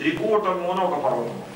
త్రికూటము అని ఒక పర్వతము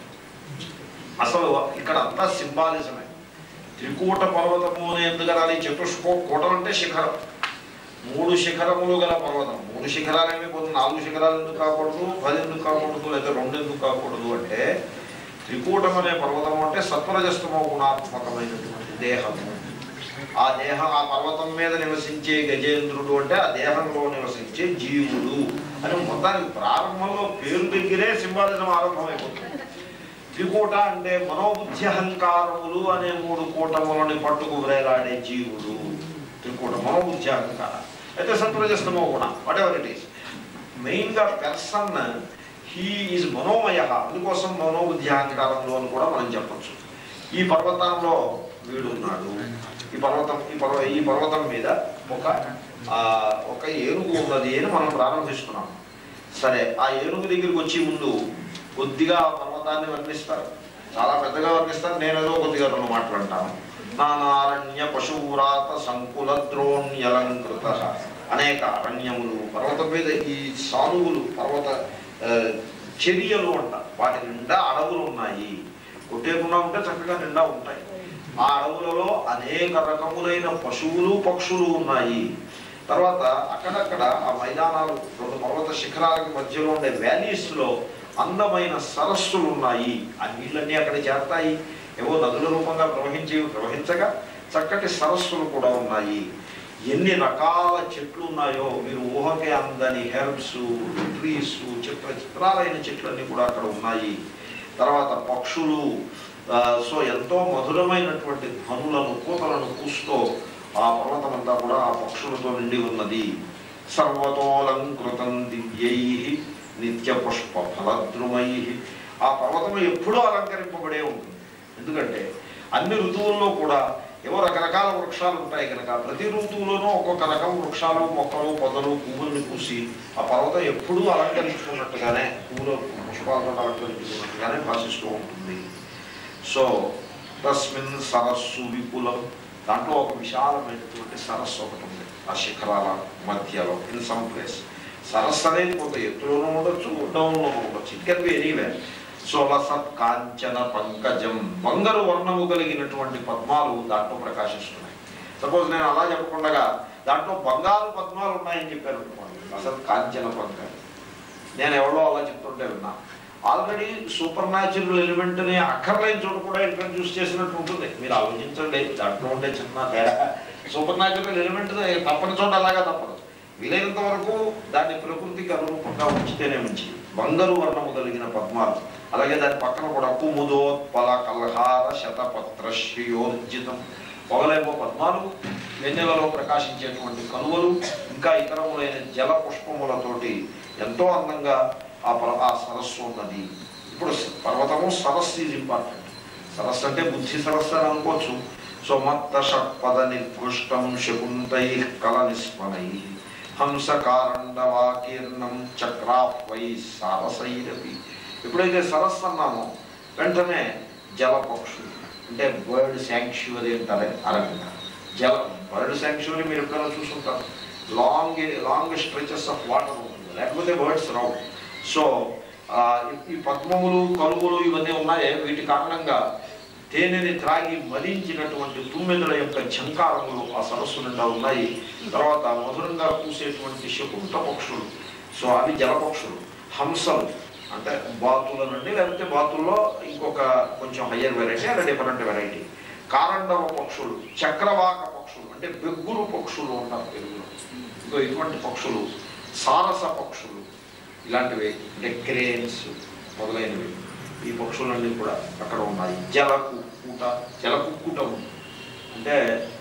అసలు ఇక్కడ అంతా సింబాలిజమే త్రికూట పర్వతము అని ఎందుకు అనాలి చతుష్కో కూటం అంటే శిఖరం మూడు శిఖరములు గల పర్వతం మూడు శిఖరాలేమి పోతుంది నాలుగు శిఖరాలు ఎందుకు కాకూడదు పది ఎందుకు కాకూడదు లేదా రెండు ఎందుకు కాకూడదు అంటే త్రికూటం అనే పర్వతం అంటే సత్వరజస్తమో గుణాత్మకమైనటువంటి దేహము ఆ దేహం ఆ పర్వతం మీద నివసించే గజేంద్రుడు అంటే ఆ దేహంలో నివసించే జీవుడు అని మొత్తానికి ప్రారంభంలో పేరు దగ్గరే సింబాలిజం ఆరంభమైపోతుంది త్రికూట అంటే మనోబుద్ధి అహంకారములు అనే మూడు కూటములని పట్టుకు వేలాడే జీవుడు త్రికూట మనోబుద్ధి అహంకారం అయితే సత్వరజస్తమో గుణ వాట్ ఎవర్ ఇట్ ఈస్ మెయిన్గా పర్సన్ హీ ఈజ్ మనోమయ అందుకోసం మనోబుద్ధి అహంకారంలో అని కూడా మనం చెప్పచ్చు ఈ పర్వతంలో వీడు ఉన్నాడు ఈ పర్వతం ఈ పర్వ ఈ పర్వతం మీద ఒక ఆ, ఒక ఏనుగు ఉన్నది అని మనం ప్రారంభిస్తున్నాం సరే ఆ ఏనుగు దగ్గరికి వచ్చే ముందు కొద్దిగా ఆ పర్వతాన్ని వర్ణిస్తారు చాలా పెద్దగా వర్ణిస్తారు నేను ఏదో కొద్దిగా రెండు మాట్లాడతాను నానారణ్య పశువురాత సంకుల ద్రోణ్యలంకృత అనేక అరణ్యములు పర్వతం మీద ఈ సానువులు పర్వత ఆ, చర్యలు అంట వాటి నిండా అడవులు ఉన్నాయి కొట్టేకుండా ఉంటే చక్కగా నిండా ఉంటాయి ఆ అడవులలో అనేక రకములైన పశువులు పక్షులు ఉన్నాయి తర్వాత అక్కడక్కడ ఆ మైదానాలు రెండు పర్వత శిఖరాలకు మధ్యలో ఉండే వ్యాలీస్ లో అందమైన సరస్సులు ఉన్నాయి ఆ నీళ్ళన్నీ అక్కడ చేరతాయి ఏవో నదుల రూపంగా ప్రవహించేవి ప్రవహించగా చక్కటి సరస్సులు కూడా ఉన్నాయి ఎన్ని రకాల చెట్లు ఉన్నాయో మీరు ఊహకే అందని హెర్బ్స్ ట్రీస్ చిత్ర చిత్రాలైన చెట్లన్నీ కూడా అక్కడ ఉన్నాయి తర్వాత పక్షులు ఆ, సో ఎంతో మధురమైనటువంటి ధ్వనులను కూతలను కూస్తూ ఆ పర్వతం అంతా కూడా ఆ పక్షులతో నిండి ఉన్నది సర్వతోలంకృతం దివ్యై నిత్య పుష్ప ఫలద్రుమై ఆ పర్వతం ఎప్పుడూ అలంకరింపబడే ఉంటుంది ఎందుకంటే అన్ని ఋతువుల్లో కూడా ఏవో రకరకాల వృక్షాలు ఉంటాయి కనుక ప్రతి ఋతువులోనూ ఒక్కొక్క రకం వృక్షాలు మొక్కలు పొదలు పువ్వుల్ని పూసి ఆ పర్వతం ఎప్పుడూ అలంకరించుకున్నట్టుగానే పువ్వులు పుష్పాలతో అలంకరించుకున్నట్టుగానే భాషిస్తూ ఉంటుంది సో తస్మిన్ సరస్సు విపులం దాంట్లో ఒక విశాలమైనటువంటి సరస్సు ఒకటి ఉంది ఆ శిఖరాల మధ్యలో ఇన్ సమ్ ప్లేస్ సరస్సు అనేది కొంత ఎత్తులోనూ ఉండొచ్చు డౌన్లోనూ ఉండొచ్చు it can be anywhere so లసత్ కాంచన పంకజం బంగారు వర్ణము కలిగినటువంటి పద్మాలు దాంట్లో ప్రకాశిస్తున్నాయి సపోజ్ నేను అలా చెప్పకుండా దాంట్లో బంగారు పద్మాలు ఉన్నాయని చెప్పారు అనుకోండి లసత్ కాంచన పంకజం నేను ఎవరో అలా చెప్తుంటే విన్నా ఆల్రెడీ సూపర్ న్యాచురల్ ఎలిమెంట్ని అక్కర్లేని చోట కూడా ఇంట్రడ్యూస్ చేసినట్టు ఉంటుంది మీరు ఆలోచించండి దాంట్లో ఉండే చిన్న తేడా సూపర్ న్యాచురల్ ఎలిమెంట్ తప్పని చోట అలాగా తప్పదు వీలైనంత వరకు దాన్ని ప్రకృతికి అనురూపంగా ఉంచితేనే మంచిది బంగారు వర్ణము కలిగిన పద్మాలు అలాగే దాని పక్కన కూడా కుముదోత్పల కల్హార శతపత్ర శ్రేయోర్జితం పొగలేమో పద్మాలు వెన్నెలలో ప్రకాశించేటువంటి కనువలు ఇంకా ఇతరములైన జల పుష్పములతోటి ఎంతో అందంగా ఆ పర్వ ఆ సరస్సు ఉన్నది ఇప్పుడు స- పర్వతము సరస్సు ఈజ్ ఇంపార్టెంట్ సరస్సు అంటే బుద్ధి సరస్సు అని అనుకోవచ్చు సో మత్త షట్పద నిర్ఘృష్టం శకుంతై కల నిస్మనై హంస కారండవాకీర్ణం చక్రాహ్వై సారసైరవి ఎప్పుడైతే సరస్సు అన్నామో వెంటనే జలపక్షులు అంటే బర్డ్ శాంక్చువరీ అంటారే అరవింద జల బర్డ్ శాంక్చువరీ మీరు ఎప్పుడైనా చూసుంటారు long long stretches of water ఉంటుంది లేకపోతే బర్డ్స్ రావు సో ఆ, ఈ- ఈ పద్మములు కలుగులు ఇవన్నీ ఉన్నాయే వీటి కారణంగా తేనెని త్రాగి మదించినటువంటి తుమ్మెదల యొక్క ఝంకారములు ఆ సరస్సు నిండా ఉన్నాయి తర్వాత మధురంగా కూసేటువంటి శకుంత పక్షులు సో అవి జలపక్షులు హంసలు అంటే బాతుల నుండి లేకపోతే బాతుల్లో ఇంకొక కొంచెం హయ్యర్ వెరైటీ అలా డిఫరెంట్ వెరైటీ కారండవ పక్షులు చక్రవాక పక్షులు అంటే బెగ్గురు పక్షులు ఉంటారు తెలుగులో ఇంకో ఇటువంటి పక్షులు సారస పక్షులు ఇలాంటివి అంటే క్రేన్స్ మొదలైనవి ఈ పక్షులన్నీ కూడా అక్కడ ఉన్నాయి జల కుక్కుట జల కుక్కుటం అంటే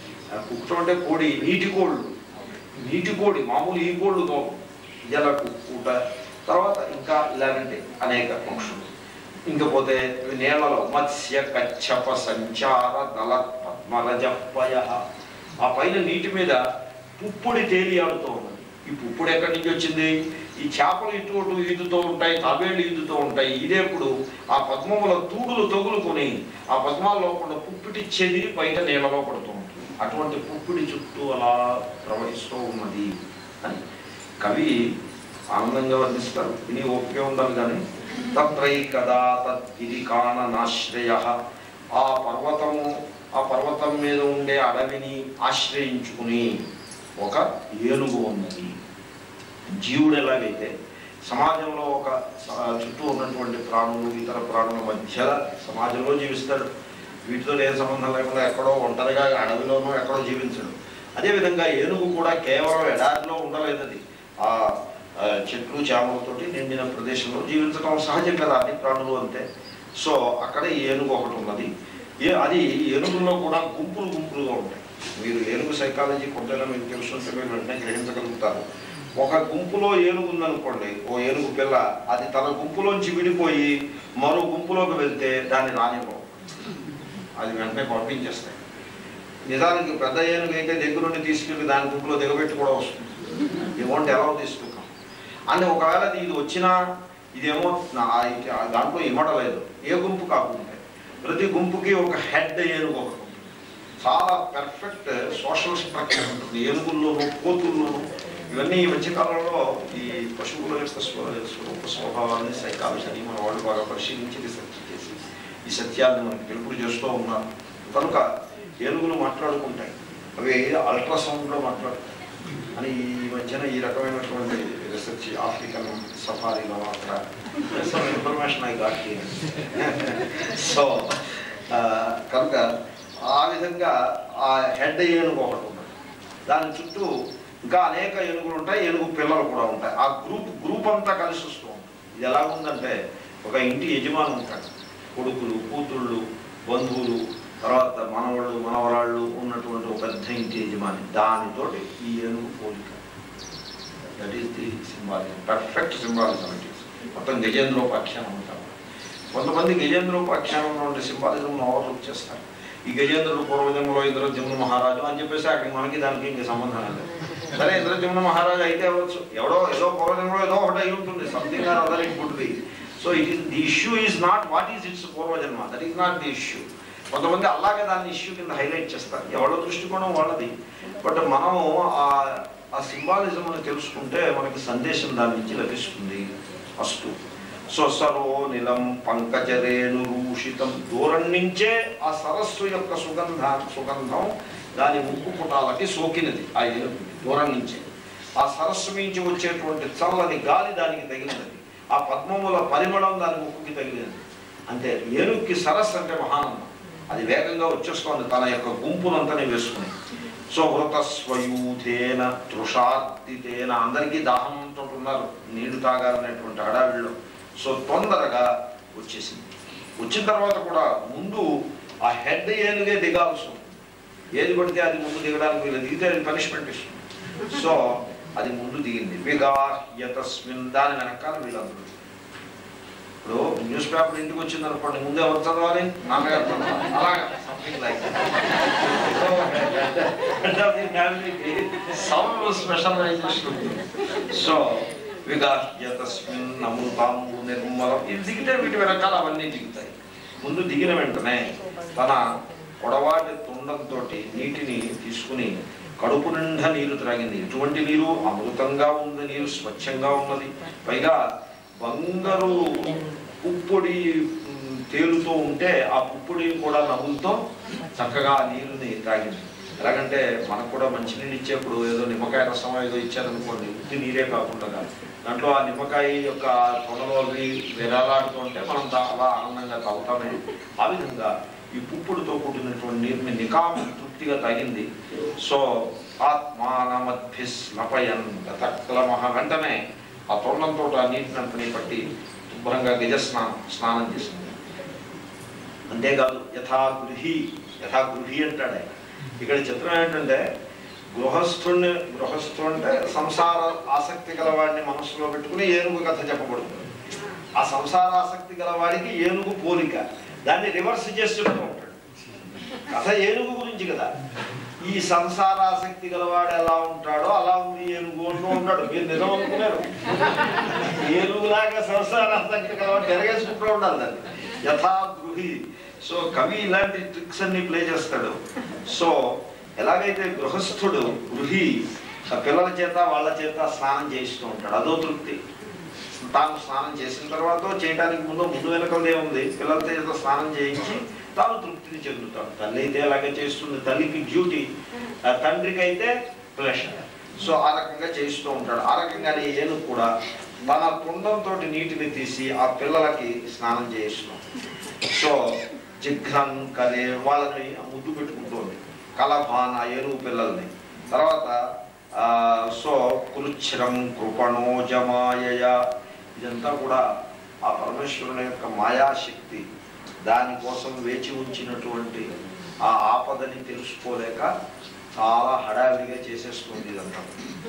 ఆ కుక్కుటం అంటే కోడి నీటి కోళ్ళు నీటి కోడి మామూలు ఈ కోళ్ళు కావు జల కుక్కుట తర్వాత ఇంకా ఇలాంటి అనేక పక్షులు ఇంకపోతే నేలలో మత్స్య కచ్చప సంచార దళ పద్మరజపయ ఆ పైన నీటి మీద పుప్పుడి తేలియాడుతూ ఉన్నది ఈ పుప్పుడు ఎక్కడి నుంచి వచ్చింది ఈ చేపలు ఇటు అటు ఈదుతూ ఉంటాయి తాబేళ్లు ఈదుతూ ఉంటాయి ఇదేప్పుడు ఆ పద్మముల తూడులు తగులుకొని ఆ పద్మాల్లో కూడా పుప్పిటి చెదిరి బయట నీళ్ళలో పడుతూ ఉంటుంది అటువంటి పుప్పిడి చుట్టూ అలా ప్రవహిస్తూ ఉన్నది అని కవి ఆనందంగా వర్ణిస్తారు విని ఓపిక ఉండాలి కానీ తత్రైకదా తద్గిరికాననాశ్రయ ఆ పర్వతము ఆ పర్వతం మీద ఉండే అడవిని ఆశ్రయించుకుని ఒక ఏనుగు ఉన్నది జీవుడు ఎలాగైతే సమాజంలో ఒక స- చుట్టూ ఉన్నటువంటి ప్రాణులు ఇతర ప్రాణుల మధ్య సమాజంలో జీవిస్తాడు వీటితో ఏ సంబంధం లేకుండా ఎక్కడో ఒంటరిగా అడవిలోనో ఎక్కడో జీవించడు అదేవిధంగా ఏనుగు కూడా కేవలం ఎడారిలో ఉండలేదు అది ఆ ఆ, చెట్లు చేమలతోటి నిండిన ప్రదేశంలో జీవించడం సహజం కదా అన్ని ప్రాణులు అంతే సో అక్కడ ఈ ఏనుగు ఒకటి ఉన్నది ఏ అది ఏనుగుల్లో కూడా గుంపులు గుంపులుగా ఉంటాయి మీరు ఏనుగు సైకాలజీ కొంతైనా మీకు తెలుసుంటే మీరు వెంటనే గ్రహించగలుగుతారు ఒక గుంపులో ఏనుగు ఉందనుకోండి ఓ ఏనుగు పిల్ల అది తన గుంపులోంచి విడిపోయి మరో గుంపులోకి వెళ్తే దాన్ని రానివ్వవు అది వెంటనే పంపించేస్తాయి నిజానికి పెద్ద ఏనుగు అయితే దగ్గరుండి తీసుకెళ్ళి దాని గుంపులో దిగబెట్టి కూడా వస్తుంది ఈ వంట ఎలా తీసుకుంటాం అంటే ఒకవేళ అది ఇది వచ్చినా ఇదేమో నా- ఇది- ఆ దాంట్లో ఇమ్మడలేదు ఏ గుంపు కాకుండా ప్రతి గుంపుకి ఒక హెడ్ ఏనుగు ఒకటి ఉంటుంది చాలా పెర్ఫెక్ట్ సోషల్ స్ట్రక్చర్ ఉంటుంది ఏనుగుల్లోనూ కోతుల్లోనూ ఇవన్నీ ఈ మధ్యకాలంలో ఈ పశువుల యొక్క స్వ- స్వరూప స్వభావాన్ని సైకాలజీని మన వాళ్ళు బాగా పరిశీలించి రీసెర్చ్ చేసి ఈ సత్యాన్ని మనకి తెలుపుడు చేస్తూ ఉన్నారు కనుక ఏనుగులు మాట్లాడుకుంటాయి అవి అల్ట్రాసౌండ్లో మాట్లాడతాయి అని ఈ మధ్యన ఈ రకమైనటువంటి రీసెర్చ్ ఆఫ్రికన్ సఫారీలో అక్కడ some information I got so కనుక ఆ విధంగా ఆ హెడ్ ఏనుగు ఒకటి ఉన్నది దాని చుట్టూ ఇంకా అనేక ఏనుగులు ఉంటాయి ఏనుగు పిల్లలు కూడా ఉంటాయి ఆ గ్రూప్ గ్రూప్ అంతా కలిసి వస్తూ ఉంటుంది ఇది ఎలా ఉందంటే ఒక ఇంటి యజమాని ఉంటాడు కొడుకులు కూతుళ్ళు బంధువులు తర్వాత మనవాళ్ళు మనవరాళ్ళు ఉన్నటువంటి ఒక పెద్ద ఇంటి యజమాని దానితోటి ఈ ఏనుగు పోలిక that is the symbolism perfect symbolism it is మొత్తం గజేంద్రోపాఖ్యానం అంటారు కొంతమంది గజేంద్రోపాఖ్యానంలో ఉండే సింబాలిజం ఓవర్లుక్ చేస్తారు ఈ గజేంద్రుడు పూర్వజన్మలో ఇంద్రజమున మహారాజు అని చెప్పేసి అక్కడికి మనకి దానికి ఇంక సంబంధం లేదు సరే ఇంద్రజమున మహారాజు అయితే అవ్వచ్చు ఎవడో ఏదో పూర్వజన్మలో ఏదో ఒకటి అయి ఉంటుంది something or other it could be so it is the issue is not what is it's పూర్వజన్మ that is not the issue కొంతమంది అలాగే దాన్ని ఇష్యూ కింద హైలైట్ చేస్తారు ఎవరి దృష్టికోణం వాళ్ళది బట్ మనము ఆ ఆ సింబాలిజంని తెలుసుకుంటే మనకి సందేశం దాని నుంచి లభిస్తుంది ఫస్ట్ సో సరో నిలం పంకజరేణు రూషితం దూరం నుంచే ఆ సరస్సు యొక్క సుగంధ సుగంధం దాని ముక్కు పుటాలకి సోకినది ఆ ఏనుగు దూరం నుంచే ఆ సరస్సు నుంచి వచ్చేటువంటి చల్లని గాలి దానికి తగిలినది ఆ పద్మముల పరిమళం దాని ముక్కుకి తగిలినది అంటే ఏనుగుకి సరస్సు అంటే మహానందం అది వేగంగా వచ్చేస్తోంది తన యొక్క గుంపునంతనే వేసుకుని సో వృతస్వయూథేన తృషార్తితేన అందరికీ దాహంతో ఉన్నారు నీళ్లు తాగాలనేటువంటి హడావిడిలో సో తొందరగా వచ్చేసింది వచ్చిన తర్వాత కూడా ముందు ఆ హెడ్ ఏనుగే దిగాల్సి ఉంది ఏది పడితే అది ముందు దిగడానికి వీళ్ళు దిగితే అది పనిష్మెంట్ ఇస్తుంది సో అది ముందు దిగింది విగాహ్యతస్మిన్ దాని వెనకాల వీళ్ళందరూ ఇప్పుడు న్యూస్ పేపర్ ఇంటికి వచ్చింది అనుకోండి ముందే ఎవరు చదవాలి నాన్నగారు చదవాలి అలాగా సంథింగ్ లైక్ సమ్ స్పెషలైజేషన్ ఉంటుంది సో విగాహ్యతస్మిన్ అమృతాంబు నిర్మలం ఇది దిగితే వీటి వెనకాల అవన్నీ దిగుతాయి ముందు దిగిన వెంటనే తన పొడవాటి తుండంతో నీటిని తీసుకుని కడుపు నిండా నీరు త్రాగింది ఎటువంటి నీరు అమృతంగా ఉంది నీరు స్వచ్ఛంగా ఉన్నది పైగా బంగారు పుప్పొడి ఉమ్, తేలుతూ ఉంటే ఆ పుప్పొడిని కూడా నవ్వులతో చక్కగా ఆ నీరుని తాగింది ఎలాగంటే మనకు కూడా మంచినీళ్ళు ఇచ్చేప్పుడు ఏదో నిమ్మకాయ రసం ఏదో ఇచ్చారనుకోండి ఉత్తి నీరే కాకుండా దాంట్లో ఆ నిమ్మకాయ యొక్క తొనలో అవి విరాలాడుతుంటే మనం దా- అలా ఆనందంగా తాగుతామే ఆ విధంగా ఈ పుప్పుడుతో కూడినటువంటి నీరుని నికాము తృప్తిగా తాగింది సో ఆత్మానమద్భిస్లపయన్ గతక్లమహ వెంటనే ఆ తొండంతో ఆ నీటినంతని పట్టి శుభ్రంగా గజ స్నానం స్నానం చేసింది అంతేకాదు యథా గృహి యథా గృహి అంటాడు ఆయన ఇక్కడ చిత్రం ఏంటంటే గృహస్థుడిని గృహస్థుడు అంటే సంసార ఆసక్తి గలవాడిని మనస్సులో పెట్టుకుని ఏనుగు కథ చెప్పబడుతుంది ఆ సంసార ఆసక్తి గలవాడికి ఏనుగు పోలిక దాన్ని రివర్స్ చేసి చెప్తూ ఉంటాడు కథ ఏనుగు గురించి కదా ఈ సంసార ఆసక్తి గలవాడు ఎలా ఉంటాడో అలా ఉంది ఏనుగు అంటూ ఉంటాడు మీరు నిజం అనుకున్నారు ఏనుగులాగా సంసార ఆసక్తి గలవాడు తిరగేసుకుంటూ ఉండాలి దాన్ని యథా గృహి సో కవి ఇలాంటి ట్రిక్స్ అన్ని ప్లే చేస్తాడు సో ఎలాగైతే గృహస్థుడు గృహి ఆ పిల్లల చేత వాళ్ళ చేత స్నానం చేయిస్తూ ఉంటాడు అదో తృప్తి తాను స్నానం చేసిన తర్వాత చేయడానికి ముందు ముందు వెనకలదే ఉంది పిల్లల చేత స్నానం చేయించి తాను తృప్తిని చెందుతాడు తల్లి అయితే అలాగే చేస్తుంది తల్లికి డ్యూటీ ఆ తండ్రికి అయితే ప్లెషర్ సో ఆ రకంగా చేయిస్తూ ఉంటాడు ఆ రకంగానే ఏనుగు కూడా తన తుండంతో నీటిని తీసి ఆ పిల్లలకి స్నానం చేయిస్తున్నాం సో జిఘ్రన్ కరే వాళ్ళని ముద్దు పెట్టుకుంటుంది కలభాన ఏనుగు పిల్లల్ని తర్వాత ఆ, సో కృచ్ఛ్రం కృపణోజమాయయ ఇదంతా కూడా ఆ పరమేశ్వరుని యొక్క మాయాశక్తి దానికోసం వేచి ఉంచినటువంటి ఆ ఆపదని తెలుసుకోలేక చాలా హడావిడిగా చేసేస్తుంది ఇదంతా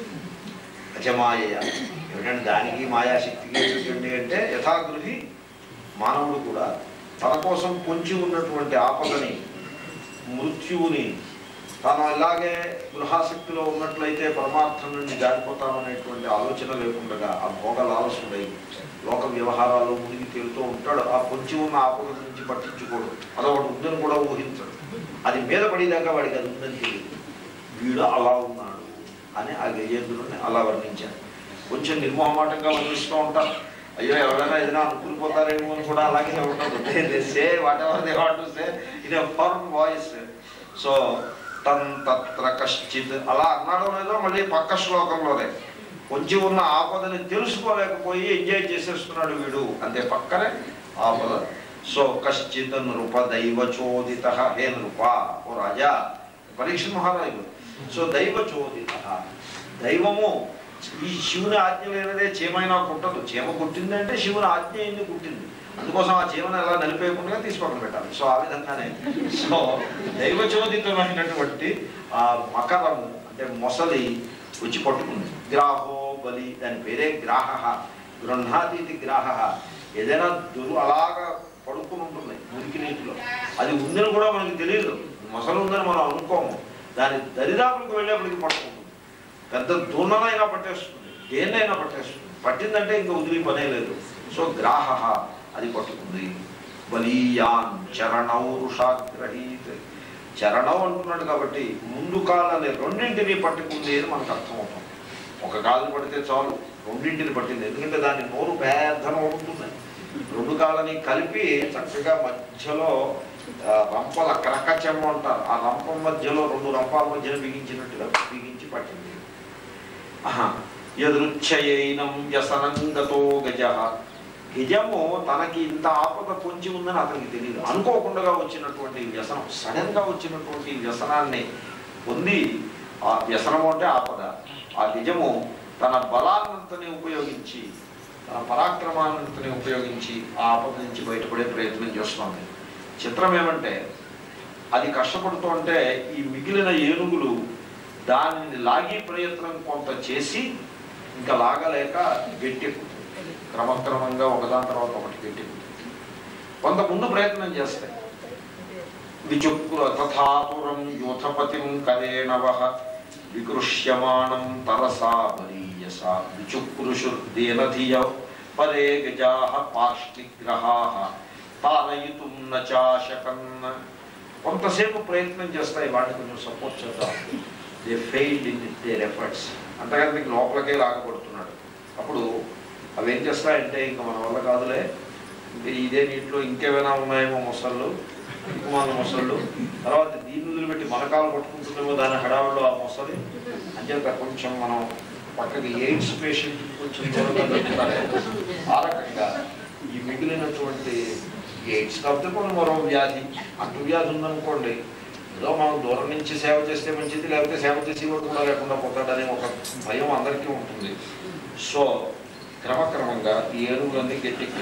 అజమాయయ ఏమిటంటే దానికి మాయాశక్తికి ఏమిటండి అంటే యథాగృహి మానవుడు కూడా తన కోసం పొంచి ఉన్నటువంటి ఆపదని మృత్యువుని తాను ఇలాగే గృహాసక్తిలో ఉన్నట్లయితే పరమార్థం నుండి జారిపోతామనేటువంటి ఆలోచన లేకుండా ఆ భోగ లాలసుడై లోక వ్యవహారాలు మునిగి తేలుతూ ఉంటాడు ఆ పొంచి ఉన్న ఆపద నుంచి పట్టించుకోడు అదొకటి ఉందని కూడా ఊహించడు అది మీద పడేదాకా వాడికి అది ఉందని తెలియదు వీడు అలా ఉన్నాడు అని ఆ గజేంద్రుడిని అలా వర్ణించారు కొంచెం నిర్మోహమాటంగా వర్ణిస్తూ ఉంటారు అయ్యో ఎవరైనా ఏదైనా అనుకునిపోతారేమో అని కూడా అలాగే ఉండదు say whatever they what say in a firm voice so తన్ తత్ర కశ్చిత్ అలా అన్నాడో లేదో మళ్ళీ పక్క శ్లోకంలోనే కొంచెం ఉన్న ఆపదని తెలుసుకోలేకపోయి ఎంజాయ్ చేసేస్తున్నాడు వీడు అంతే పక్కనే ఆపద సో కశ్చిత్ నృప దైవచోదిత హే నృప ఓ రాజా పరీక్ష మహారాజు సో దైవచోదిత దైవము ఈ శివుని ఆజ్ఞ లేనిదే చీమైనా కుట్టదు చీమ కుట్టిందంటే శివుని ఆజ్ఞ అయింది కుట్టింది అందుకోసం ఆ చీమను ఎలా నలిపేయకుండా తీసి పక్కన పెట్టాలి సో ఆ విధంగానే సో దైవచోదితమైనటువంటి ఆ మకరము అంటే మొసలి వచ్చి పట్టుకుంది గ్రాహో బలి దాని పేరే గ్రాహ గృహాతీతి గ్రాహ ఏదైనా దొరు అలాగా పడుకుని ఉంటుంది మురికి నీటిలో అది ఉందని కూడా మనకి తెలియదు మొసలు ఉందని మనం అనుకోము దాని దరిదాపులకు వెళ్ళేప్పటికి పట్టుకుంటుంది పెద్ద దున్ననైనా పట్టేస్తుంది దేన్నైనా పట్టేస్తుంది పట్టిందంటే ఇంకా వదిలి పనే లేదు సో గ్రాహ అది పట్టుకుంది బలీయాన్ చరణౌ రుషాగ్రహీత్ చరణం అంటున్నాడు కాబట్టి ముందు కాలని రెండింటిని పట్టుకుంది అని మనకు అర్థమవుతుంది ఒక కాలుని పడితే చాలు రెండింటిని పట్టింది ఎందుకంటే దాని నోరు పెద్దన ఉంటుంది రెండు కాళ్ళని కలిపి చక్కగా మధ్యలో ఆ, రంపల క్రకచెమ్మ అంటారు ఆ రంపం మధ్యలో రెండు రంపాల మధ్యన బిగించినట్టుగా బిగించి పట్టింది ఆహా. యదృచ్ఛయైనం వ్యసనంగతో గజ గజము తనకి ఇంత ఆపద పొంచి ఉందని అతనికి తెలియదు అనుకోకుండా వచ్చినటువంటి వ్యసనం సడన్ గా వచ్చినటువంటి వ్యసనాన్ని పొంది ఆ వ్యసనము అంటే ఆపద ఆ నిజము తన బలాన్నంతని ఉపయోగించి తన పరాక్రమాన్నంతని ఉపయోగించి ఆ ఆపద నుంచి బయటపడే ప్రయత్నం చేస్తుంది చిత్రం ఏమంటే అది కష్టపడుతుంటే ఈ మిగిలిన ఏనుగులు దానిని లాగి ప్రయత్నం కొంత చేసి ఇంకా లాగలేక గట్టెక్కుతుంది క్రమక్రమంగా ఒకదాని తర్వాత ఒకటి గట్టెక్కుతుంది కొంత ముందు ప్రయత్నం చేస్తాయి విచుక్ర తథాతురం యూథపతిం కరేణవ వికృష్యమాణం తరసా బలీయస విచుక్రుషుర్దేనధియ పరే గజా పార్ష్టిగ్రహా తారయితుం నచాశకన్ కొంతసేపు ప్రయత్నం చేస్తాయి వాటిని కొంచెం సపోర్ట్ చేద్దాం they failed in their efforts అంతగా మీకు లోపలికే లాగబడుతున్నాడు అప్పుడు అవి ఏం చేస్తాయంటే ఇంకా మన వల్ల కాదులే ఇంకా ఇదే నీటిలో ఇంకేమైనా ఉన్నాయేమో మొసళ్ళు ఇంకుమాల మొసళ్ళు తర్వాత దీన్ని వదిలిపెట్టి మనకాలు పట్టుకుంటుందేమో దాని హడావులో ఆ మొసలి అంచేత కొంచెం మనం పక్కకి ఎయిడ్స్ పేషెంట్ కొంచెం దూరంగా పెట్టుకుంటారే ఆ రకంగా ఈ మిగిలినటువంటి ఎయిడ్స్ కాకపోతే కొన్ని మరో వ్యాధి అంటు వ్యాధి ఉందనుకోండి ఏదో మనం దూరం నుంచి సేవ చేస్తే మంచిది లేకపోతే సేవ చేసేవాడు కూడా లేకుండా పోతాడనే ఒక భయం అందరికీ ఉంటుంది సో క్రమక్రమంగా ఈ ఏనుగులన్నీ గట్టికి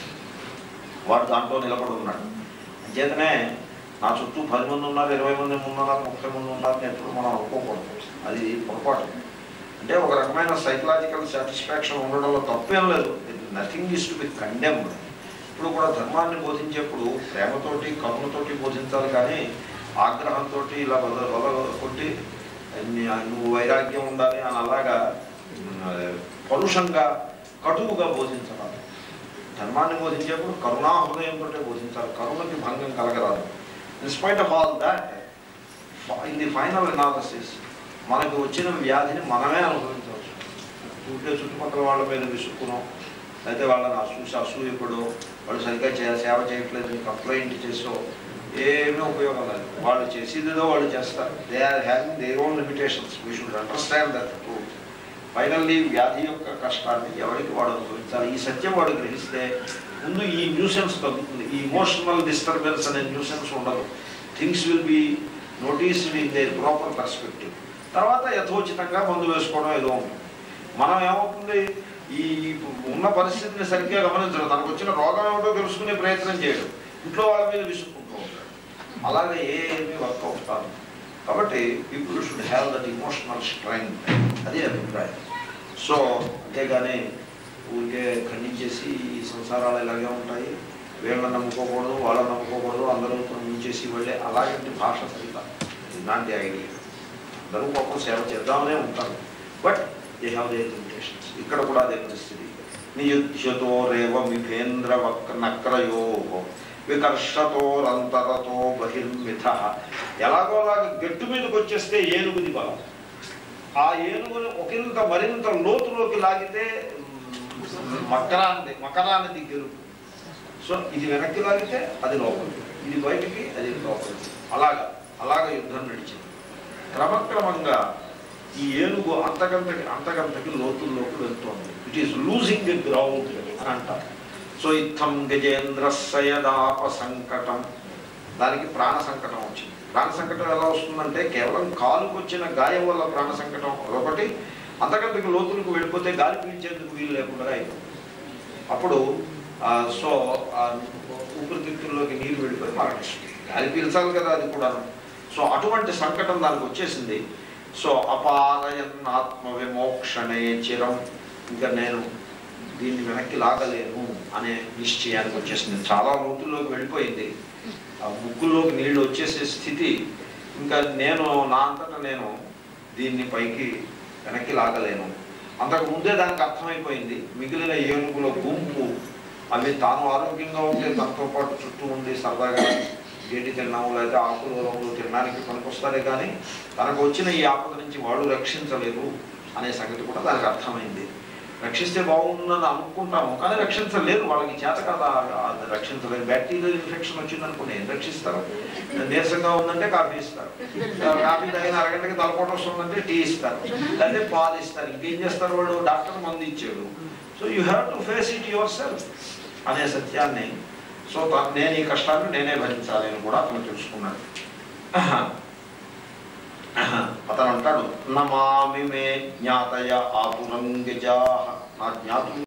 వాడు దాంట్లో నిలబడి ఉన్నాడు అంచేతనే నా చుట్టూ పది మంది ఉన్నారు ఇరవై మంది ఉన్నారు ముప్పై మంది ఉన్నారని ఎప్పుడు మనం అనుకోకూడదు అది పొరపాటు అంటే ఒక రకమైన సైకలాజికల్ సాటిస్ఫాక్షన్ ఉండడంలో తప్పేం లేదు nothing is to be condemned ఇప్పుడు కూడా ధర్మాన్ని బోధించేప్పుడు ప్రేమతోటి కరుణతోటి బోధించాలి కానీ ఆగ్రహంతో ఇలా వద వద కొట్టి నీ- నువ్వు వైరాగ్యం ఉండాలి అని అలాగా ఉమ్, పరుషంగా కటువుగా బోధించాలి ధర్మాన్ని బోధించేప్పుడు కరుణా హృదయంతో బోధించాలి కరుణకి భంగం కలగరాదు in spite of all that in the final analysis మనకు వచ్చిన వ్యాధిని మనమే అనుభవించవచ్చు ఊరికే చుట్టుపక్కల వాళ్ళ మీద విసుక్కునో అయితే వాళ్ళని అసూసి అసూయపడో వాళ్ళు సరిగ్గా చే సేవ చేయట్లేదు కంప్లైంట్ చేసో ఏమీ ఉపయోగం లేదు వాళ్ళు చేసేదేదో వాళ్ళు చేస్తారు they are having their own limitations we should understand that truth finally వ్యాధి యొక్క కష్టాన్ని ఎవరికి వాడు అనుభవించాలి ఈ సత్యం వాడు గ్రహిస్తే ముందు ఈ న్యూసెన్స్ తగ్గుతుంది ఈ ఇమోషనల్ డిస్టర్బెన్స్ అనే న్యూసెన్స్ ఉండదు things will be noticed in their proper perspective తర్వాత యథోచితంగా మందు వేసుకోవడం ఏదో ఉంటుంది మనం ఏమవుతుంది ఈ ఉన్న పరిస్థితిని సరిగ్గా గమనించడం తనకు వచ్చిన రోగం ఏమిటో తెలుసుకునే ప్రయత్నం చేయడం ఇంట్లో వాళ్ళ మీద విసుక్కుంటూ ఉంటాడు అలాగే ఏమీ వర్క్ అవుతాను కాబట్టి people should have that emotional strength అది అభిప్రాయం సో అంతేగాని ఊరికే ఖండించేసి ఈ సంసారాలు ఇలాగే ఉంటాయి వీళ్ళని నమ్ముకోకూడదు వాళ్ళని నమ్ముకోకూడదు అందరూ ముంచేసి వెళ్ళే అలాంటి భాష సరిగా ఇలాంటి ఐడియా అందరూ పాపం సేవ చేద్దామనే ఉంటారు but they have they limitations ఇక్కడ కూడా అదే పరిస్థితి నియుధ్యతో రేవ మిభేంద్ర వక్ నక్రయో వికర్షతోరంతరతో బహిర్మిథ ఎలాగోలాగా గట్టు మీదకి వచ్చేస్తే ఏనుగుది బలం ఆ ఏనుగుని ఒకంత మరింత లోతులోకి లాగితే మ్, మకరాన్ని మకరాన్ని గెలుపు సో ఇది వెనక్కి లాగితే అది లోపలికి ఇది బయటికి అది లోపలికి అలాగా అలాగ యుద్ధం నడిచింది క్రమక్రమంగా ఈ ఏనుగు అంతకంతకి అంతకంతకి లోతుల్లోకి వెళ్తోంది it is losing the ground అని అంటారు సో ఇత్తం గజేంద్ర సయదాప సంకటం దానికి ప్రాణ సంకటం వచ్చింది ప్రాణ సంకటం ఎలా వస్తుందంటే కేవలం కాలుకు వచ్చిన గాయం వల్ల ప్రాణ సంకటం ఒకటి అంతకంతకి లోతులకు వెళ్ళిపోతే గాలి పీల్చేందుకు వీలు లేకుండా అయిపోతుంది అప్పుడు ఆ, సో ఆ ఊపిరితిత్తుల్లోకి నీరు వెళ్ళిపోయి మరణిస్తుంది గాలి పీల్చాలి కదా అది కూడా సో అటువంటి సంకటం దానికి వచ్చేసింది సో అపారయన్నాత్మ విమోక్షణే చిరం ఇంకా నేను దీన్ని వెనక్కి లాగలేను అనే నిశ్చయానికి వచ్చేసింది చాలా లోతుల్లోకి వెళ్ళిపోయింది ఆ ముక్కుల్లోకి నీళ్లు వచ్చేసే స్థితి ఇంకా నేను నా అంతటా నేను దీన్ని పైకి వెనక్కి లాగలేను అంతకు ముందే దానికి అర్థమైపోయింది మిగిలిన ఏనుగుల గుంపు అవి తాను ఆరోగ్యంగా ఉంటే తనతో పాటు చుట్టూ ఉండి సరదాగా గేటి తిన్నాము లేదా ఆకులు రంగులు తినడానికి పనికొస్తారే కానీ తనకు వచ్చిన ఈ ఆపద నుంచి వాడు రక్షించలేరు అనే సంగతి కూడా దానికి అర్థమైంది రక్షిస్తే బాగుంటుందని అనుకుంటాము కానీ రక్షించలేరు వాళ్ళకి చేత కదా అది రక్షించలేరు బ్యాక్టీరియల్ ఇన్ఫెక్షన్ వచ్చిందనుకోండి ఏం రక్షిస్తారు నీరసంగా ఉందంటే కాఫీ ఇస్తారు కాఫీ తాగిన అరగంటకి తలపోట వస్తుందంటే టీ ఇస్తారు లేకపోతే పాలు ఇస్తారు ఇంకేం చేస్తారు వాళ్ళు డాక్టర్ మందు ఇచ్చాడు so you have to face it yourself అనే సత్యాన్ని సో తా- నేను ఈ కష్టాన్ని నేనే భరించాలి అని కూడా అతను తెలుసుకున్నాడు అతను అంటాడు నమామి మే జ్ఞాతయ ఆపురంగజా నా జ్ఞాతులు